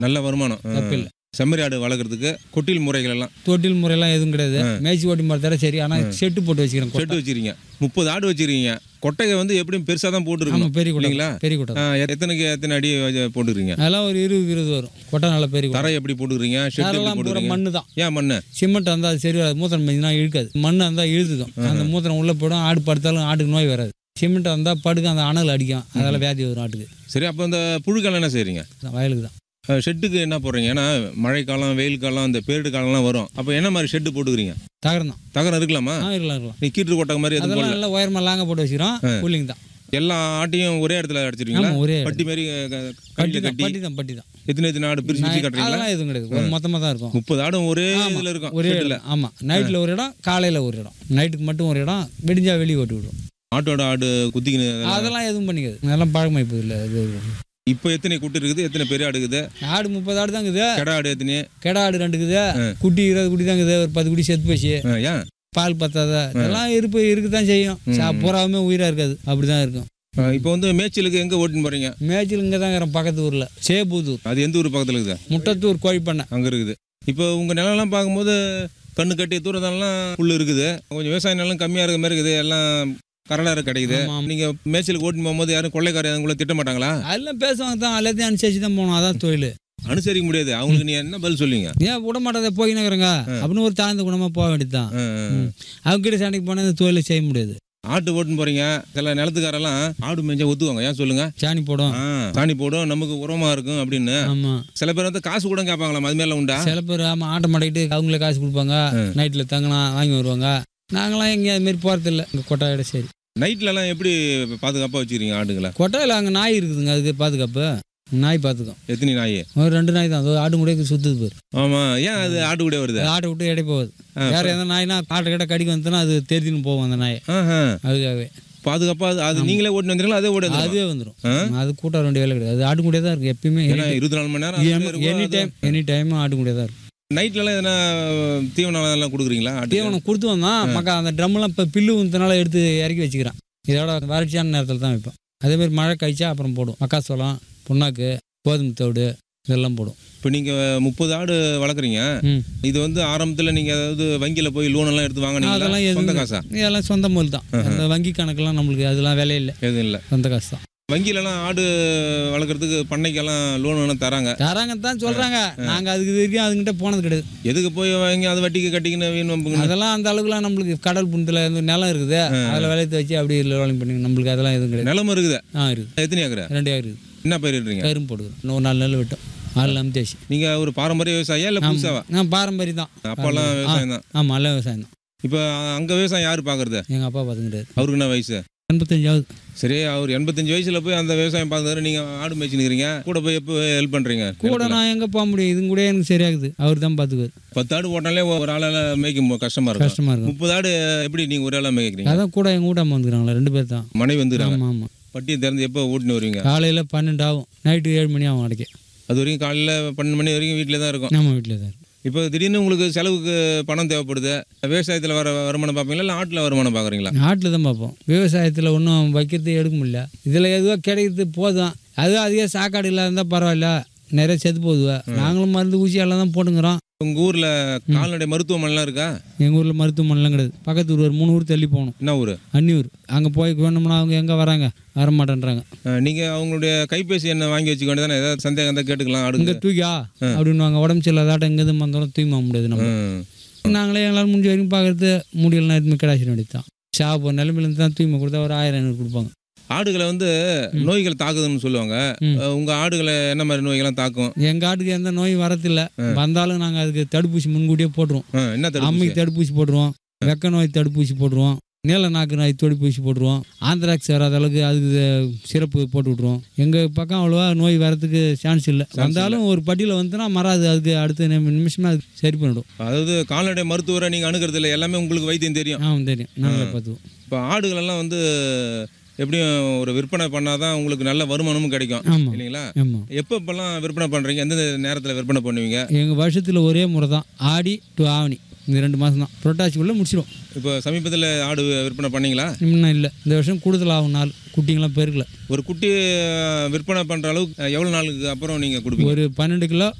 நல்ல வருமானம் ஆ. தப்பில்லை செம்மறி ஆடு வளர்க்குறதுக்கு கொட்டில் முறைகள் எல்லாம் தொட்டில் முறையெல்லாம் எதுவும் கிடையாது மேய்ச்சி ஓட்டி மாதிரி சரி ஆனால் செட்டு போட்டு வச்சுக்கிறேன் செட்டு வச்சிருக்கீங்க முப்பது ஆடு வச்சிருக்கீங்க கொட்டையை வந்து எப்படியும் பெருசாக தான் ஆமாம் போட்டுருக்கணும் பெரிய குட்டை இல்லைங்களா பெரிய குட்டை ஆ, எத்தனைக்கு எத்தனை அடி வச்சு போட்டுக்கிறீங்க அதெல்லாம் ஒரு இருபது இருபது வரும் கொட்டை நல்லா பெரிய குட்டை தரை எப்படி போட்டுக்கிறீங்க ஷெட் எப்படி அதெல்லாம் பூரா போட்டுக்கிறீங்க மண்ணு தான் ஏன் மண்ணு சிமெண்ட் இருந்தால் அது சரி வராது மூத்திரம் மேய்ஞ்சினா இழுக்காது மண் இருந்தால் இழுத்துக்கும் அந்த மூத்திரம் உள்ளே போயிடும் ஆடு படுத்தாலும் ஆட்டுக்கு நோய் வராது சிமெண்ட் இருந்தால் படுக்க அந்த அனல் அடிக்கும் அதெல்லாம் வியாதி வரும் ஆட்டுக்கு சரி அப்போ இந்த புழுக்கெல்லாம் என்ன செய்றீங்க வயலுக்கு தான் அஹ் ஷெட்டுக்கு என்ன போடுறீங்க ஏன்னா மழை காலம் வெயில் காலம் இந்த பேரிடு காலம்லாம் வரும் அப்போ என்ன மாதிரி ஷெட்டு போட்டுக்கிறீங்க தகரம் தான் தகரம் இருக்கலாமா ஆ இருக்கலாம் இருக்கலாம் நீ கீட்டு கொட்டை மாதிரி எதுவும் அதெல்லாம் போடல நல்லா உயரமாக லாங்க போட்டு வச்சுக்கிறோம் கூலிங் தான் எல்லா ஆட்டையும் ஒரே இடத்துல அடிச்சிருவீங்களா ஆமாம் ஒரே பட்டி மாதிரி க- க- பட்டி கையில தான் கட்டி பட்டி தான் பட்டி தான் எத்தனை எத்தனை ஆடு பிரிச்சு பிரிச்சு கட்டுறீங்களா அதெல்லாம் எதுவும் கிடையாது ஒரு மொத்தமாக தான் இருக்கும் முப்பது ஆடும் ஒரே ஆமா. இதுல இருக்கும் ஒரே ஷெட்டில் இடம் ஆமாம் நைட்டில் ஒரு இடம் காலையில் ஒரு இடம் நைட்டுக்கு மட்டும் ஒரு இடம் விடிஞ்சா வெளியே ஓட்டி விடும் ஆட்டோட ஆடு குத்திக்கின்னு அதெல்லாம் எதுவும் பண்ணிக்காது அதெல்லாம் பழக்கமாகி போகுது இல்லை இது இப்போ எத்தனை குட்டி இருக்குது எத்தனை பெரிய ஆடு இருக்குது ஆடு முப்பது ஆடு தான் இருக்குது கெடா ஆடு எத்தனை கெடா ஆடு ரெண்டு இருக்குது குட்டி இருபது குட்டி தான் இருக்குது ஒரு பத்து குட்டி செத்து போச்சு ஆ, ஏன் பால் பத்தாத இதெல்லாம் இருப்பு இருக்கு தான் செய்யும் சா பூராவுமே உயிராக இருக்காது அப்படி தான் இருக்கும் ஆ, இப்போ வந்து மேய்ச்சலுக்கு எங்க ஓட்டின்னு போறீங்க மேய்ச்சல் இங்கே தான் இருக்கிறோம் பக்கத்து ஊரில் சேபூதூர் அது எந்த ஊர் பக்கத்துல இருக்குது முட்டத்தூர் கோழி பண்ணை அங்க இருக்குது இப்போ உங்க நிலம்லாம் பார்க்கும்போது கண்ணு கட்டி தூரத்தெல்லாம் புல்லு இருக்குது கொஞ்சம் விவசாய நிலம் கம்மியா இருக்க மாதிரி இருக்குது எல்லாம் கரடாக கிடைக்குது ஆமா, ஆமா. நீங்க மேய்ச்சலுக்கு ஓட்டின்னு போகும்போது யாரும் கொள்ளைக்காரங்க உங்களை திட்ட மாட்டாங்களா அதெல்லாம் பேசுவாங்க தான் எல்லாத்தையும் அனுசரிச்சு தான் போகணும் அதான் தொழில் அனுசரிக்க முடியாது அவங்களுக்கு நீ என்ன பதில் சொல்லுவீங்க ஏன் விட மாட்டேதை போயினுக்கிறேங்க அப்படின்னு ஒரு தாழ்ந்த குணமாக போக வேண்டியது தான் ஆ, ஆ. அவங்க கிட்ட சண்டைக்கு போனால் இந்த தொழிலை செய்ய முடியாது ஆட்டு ஓட்டுன்னு போறீங்க சில நிலத்துக்காரெல்லாம் ஆடு மேய்ஞ்சா ஒத்துவாங்க ஏன் சொல்லுங்க சாணி போடும் ஆ, சாணி போடும் நமக்கு உரமா இருக்கும் அப்படின்னு ஆமாம் சில பேர் வந்து காசு கூட கேட்பாங்களாம் அது மாதிரிலாம் உண்டா சில பேர் ஆமாம் ஆட்டை மாட்டிக்கிட்டு அவங்களே காசு கொடுப்பாங்க நைட்டில் தங்கலாம் வாங்கி வருவாங்க நாங்களாம் எங்கேயும் அது மாதிரி போகிறதில்ல இங்கே கொட்டாயோட சரி நைட்ல எல்லாம் எப்படி பாதுகாப்பா வச்சுக்கிறீங்க ஆடுங்களை கொட்டாயில் அங்கே நாய் இருக்குதுங்க அதுக்கு பாதுகாப்பு நாய் பார்த்துக்கும் எத்தனை நாய் ஒரு ரெண்டு நாய் தான் அதோ ஆடு முடிய சுற்றுது பேர் ஆமா ஏன் அது ஆடு கூட வருது ஆட்டை விட்டு எடை போகுது வேற எந்த நாய்னா ஆட்டை கிட்ட கடிக்க வந்துச்சுன்னா அது தெரிஞ்சுன்னு போகும் அந்த நாய் ஆஹா. அதுக்காகவே பாதுகாப்பா அது அது நீங்களே ஓட்டு வந்துருங்களா அதே ஓடு அதுவே வந்துடும் அது கூட்ட வேண்டிய வேலை கிடையாது அது ஆடு கூடயே தான் இருக்கு எப்பயுமே ஏன்னா இருபத்தி நாலு மணி நேரம் அதுவே இருக்கும். எனி டைம் எனி டைம் ஆடு கூடயே தான் இருக்கும் நைட்ல எல்லாம் எதனா தீவனம் எல்லாம் கொடுக்குறீங்களா ஆட்டு தீவனம் கொடுத்து வந்தான் மக்கா அந்த ட்ரம்மெல்லாம் இப்போ பில்லு உந்தனால எடுத்து இறக்கி வச்சுக்கிறான் இதோட வறட்சியான நேரத்தில் தான் வைப்போம் அதே மாதிரி மழை காய்ச்சா அப்புறம் போடும் மக்காசோளம் புண்ணாக்கு கோதுமை தவிடு இதெல்லாம் போடும் இப்போ நீங்க முப்பது ஆடு வளர்க்குறீங்க ம் இது வந்து ஆரம்பத்துல நீங்க அதாவது வங்கியில போய் லோன் எல்லாம் எடுத்து வாங்கினீங்களா அதெல்லாம் எதுவும் சொந்த காசா இதெல்லாம் சொந்த முதல் தான் அந்த வங்கி கணக்கெல்லாம் நம்மளுக்கு அதெல்லாம் விலை இல்லை எதுவும் இல்ல சொந்த காசு தான் வங்கியிலலாம் ஆடு வளர்க்குறதுக்கு பண்ணைக்கெல்லாம் லோன் எல்லாம் தராங்க தராங்க தான் சொல்றாங்க நாங்க அதுக்கு இது வரைக்கும் அதுங்கிட்ட போனது கிடையாது எதுக்கு போய் வாங்கி அது வட்டிக்கு கட்டிக்கின்னு வீண் வம்புங்கன்னு அதெல்லாம் அந்த அளவுக்குலாம் நம்மளுக்கு கடல் புணத்துல இருந்து நிலம் இருக்குது அதில் விளையத்து வச்சு அப்படி ரோலிங் பண்ணி நம்மளுக்கு அதெல்லாம் எதுவும் கிடையாது நிலமும் இருக்குது ஆ இருக்குது எத்தனை ஏக்கர் ரெண்டு ஏக்கர் இருக்குது என்ன பயிரிடுறீங்க கரும்பு போடுது இன்னும் நாலு நெல் விட்டோம் நாலு அமுத்தேசி நீங்க ஒரு பாரம்பரிய விவசாயியா இல்ல புதுசாவா நான் பாரம்பரியம் தான் அப்பெல்லாம் விவசாயம் தான் ஆமாம் எல்லாம் விவசாயம் தான் இப்போ அங்க விவசாயம் யாரு பாக்குறது எங்கள் அப்பா பார்த்துக்கிட்டாரு அவருக்கு என்ன வயசு எண்பத்தஞ்சாவது சரி அவர் எண்பத்தஞ்சு வயசுல போய் அந்த விவசாயம் பார்த்தாரு நீங்க ஆடு மேய்ச்சினுக்கிறீங்க கூட போய் எப்போ ஹெல்ப் பண்றீங்க கூட நான் எங்கே போக முடியும் இதுங்க கூட எனக்கு சரியாகுது அவர் தான் பார்த்துக்குவார் பத்து ஆடு போட்டாலே ஒரு ஆளால மேய்க்க மு- கஷ்டமா இருக்கும் கஷ்டமாக இருக்கும் முப்பது ஆடு எப்படி நீங்க ஒரு ஆளா மேய்க்கிறீங்க அதான் கூட எங்கள் வீட்டாம வந்துக்கிறாங்களா ரெண்டு பேர் தான் மனைவி வந்துக்கிறாங்க ஆமாம் ஆமாம் பட்டியை திறந்து எப்போ ஓட்டுன்னு வருவீங்க காலையில் பன்னெண்டு ஆகும் நைட்டு ஏழு மணி ஆகும் அடைக்க அது வரைக்கும் காலையில பன்னெண்டு மணி வரைக்கும் வீட்டில் தான் இருக்கும் நம்ம வீட்டில் தான் இருக்கும் இப்போ திடீர்னு உங்களுக்கு செலவுக்கு பணம் தேவைப்படுது விவசாயத்தில் வர வருமானம் பார்ப்பீங்களா இல்லை ஆட்டில் வருமானம் பார்க்குறீங்களா நாட்டில் தான் பார்ப்போம் விவசாயத்தில் ஒன்றும் வைக்கிறது எடுக்க முடியல இதில் எதுவோ கிடைக்கிறது போதும் அது அதிக சாக்காடு இல்லாத இருந்தால் பரவாயில்ல நிறைய செத்து போகுதுவா நாங்களும் மருந்து ஊசி எல்லாம் தான் போட்டுங்கிறோம் உங்க ஊர்ல கால்நடை மருத்துவமனைலாம் இருக்கா எங்கள் ஊரில் மருத்துவமனைலாம் கிடையாது பக்கத்து ஊர் ஒரு மூணு ஊர் தள்ளி போகணும் என்ன ஊர் அன்னியூர் அங்கே போய் வேணும்னா அவங்க எங்கே வராங்க வர மாட்டேன்றாங்க நீங்க அவங்களுடைய கைபேசி என்ன வாங்கி வச்சுக்க வேண்டியதானே ஏதாவது சந்தேகம் இருந்தால் கேட்டுக்கலாம் ஆடுங்க இங்கே தூக்கியா அப்படின்னு உடம்பு சரியில்லாதாட்ட எங்கேருந்து வந்தாலும் தூக்கி போக முடியாது நம்ம ம். நாங்களே எங்களால் முடிஞ்ச வரைக்கும் பார்க்கறது முடியலன்னா எதுவுமே கிடாச்சிட வேண்டியது தான் சாப்பிட்ற நிலைமையிலேருந்து தான் தூய்மை கொடுத்தா ஒரு ஆயிரம் ஐநூறு கொடுப்பாங்க ஆடுகளை வந்து நோய்கள் தாக்குதுன்னு சொல்லுவாங்க ம். அஹ் உங்க ஆடுகளை என்ன மாதிரி நோய்கள்லாம் தாக்கும் எங்கள் ஆட்டுக்கு எந்த நோயும் வரதில்லை வந்தாலும் நாங்கள் அதுக்கு தடுப்பூசி முன்கூட்டியே போட்டுருவோம் அஹ் என்ன தடுப்பூசி அம்மைக்கு தடுப்பூசி போட்டுருவோம் வெக்க நோய் தடுப்பூசி போட்டுருவோம் நீல நாக்கு நோய் தடுப்பூசி போட்டுருவோம் ஆந்திராக்ஸ் வராத அளவுக்கு அதுக்கு சிறப்பு போட்டு விட்ருவோம் எங்கள் பக்கம் அவ்வளோவா நோய் வரதுக்கு சான்ஸ் இல்லை வந்தாலும் ஒரு பட்டியில் வந்துன்னா மறாது அதுக்கு அடுத்த நிமி- நிமிஷமே அது சரி பண்ணிடும் அதாவது கால்நடை மருத்துவரை நீங்க அணுகிறது இல்லை எல்லாமே உங்களுக்கு வைத்தியம் தெரியும் ஆ தெரியும் நாங்களே பார்த்துக்குவோம் இப்போ ஆடுகளெல்லாம் வந்து எப்படியும் ஒரு விற்பனை பண்ணாதான் உங்களுக்கு நல்ல வருமானமும் கிடைக்கும் ஆமாம் இல்லைங்களா ஆமாம் எப்போ இப்போல்லாம் விற்பனை பண்றீங்க எந்தெந்த நேரத்தில் விற்பனை பண்ணுவீங்க எங்கள் வருஷத்தில் ஒரே முறை தான் ஆடி டு ஆவணி இந்த ரெண்டு மாதம் தான் புரட்டாசிக்குள்ளே முடிச்சிடும் இப்போ சமீபத்தில் ஆடு விற்பனை பண்ணீங்களா இன்னும் இல்லை இந்த வருஷம் கூடுதல் ஆகும் நாள் குட்டிங்களாம் பெருக்கல ஒரு குட்டி அஹ், விற்பனை பண்ணுற அளவுக்கு எவ்வளோ நாளுக்கு அப்புறம் நீங்கள் கொடுப்பீங்க ஒரு பன்னெண்டு கிலோ